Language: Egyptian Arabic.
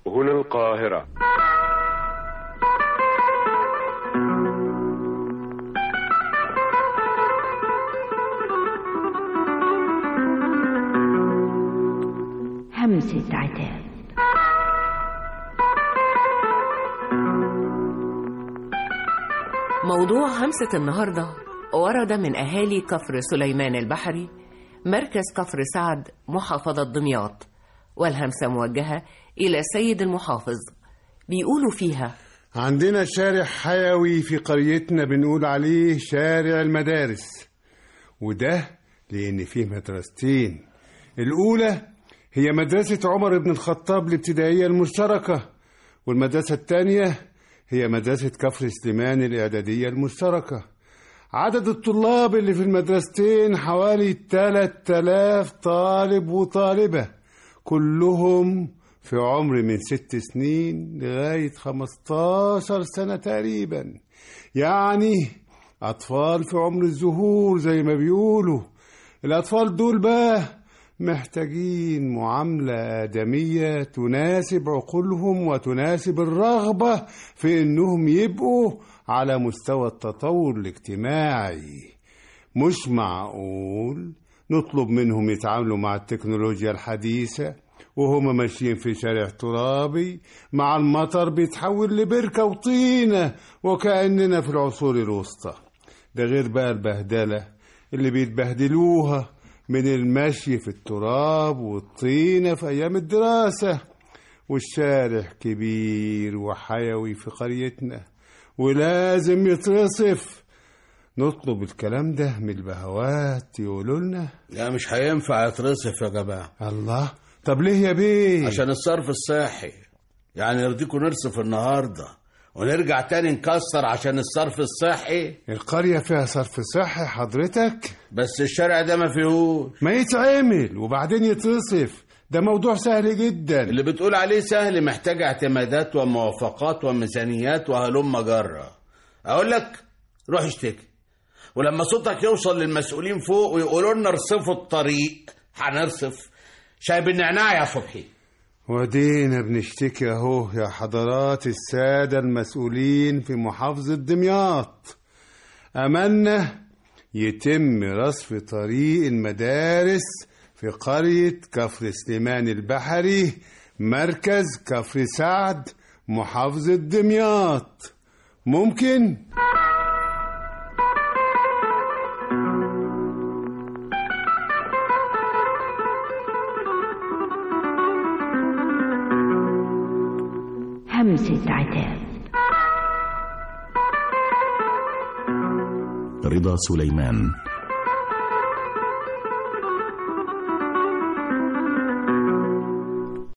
هنا القاهرة همسة عتاب موضوع همسة النهاردة ورد من أهالي كفر سليمان البحري مركز كفر سعد محافظة دمياط والهمسة موجهة إلى السيد المحافظ بيقولوا فيها عندنا شارع حيوي في قريتنا بنقول عليه شارع المدارس وده لأن فيه مدرستين الأولى هي مدرسة عمر بن الخطاب الابتدائية المشتركة والمدرسة الثانية هي مدرسة كفر سليمان الإعدادية المشتركة عدد الطلاب اللي في المدرستين حوالي 3000 طالب وطالبة كلهم في عمر من ست سنين لغاية 15 سنة تقريبا يعني أطفال في عمر الزهور زي ما بيقولوا الأطفال دول بقى محتاجين معاملة آدمية تناسب عقولهم وتناسب الرغبة في إنهم يبقوا على مستوى التطور الاجتماعي مش معقول نطلب منهم يتعاملوا مع التكنولوجيا الحديثة وهما ماشيين في شارع ترابي مع المطر بيتحول لبركة وطينة وكأننا في العصور الوسطى ده غير بقى البهدلة اللي بيتبهدلوها من المشي في التراب والطينة في أيام الدراسة والشارع كبير وحيوي في قريتنا ولازم يترصف نطلب الكلام ده من البهوات يقولوا لنا لا مش هينفع يترصف يا جماعة الله طب ليه يا بيه عشان الصرف الصحي يعني يرضيكم نرصف النهاردة ونرجع تاني نكسر عشان الصرف الصحي القرية فيها صرف صحي حضرتك بس الشارع ده ما فيهوش ما يتعمل وبعدين يتصف ده موضوع سهل جدا اللي بتقول عليه سهل محتاج اعتمادات وموافقات وميزانيات وهلم جرة اقول لك روح اشتكي ولما صوتك يوصل للمسؤولين فوق ويقولوا لنا ارصفوا الطريق هنرصف شاي بالنعناع يا صبحي ودينا بنشتكي اهو يا حضرات السادة المسؤولين في محافظة دمياط أملنا يتم رصف طريق المدارس في قرية كفر سليمان البحري مركز كفر سعد محافظة دمياط ممكن؟ همسة عتاب رضا سليمان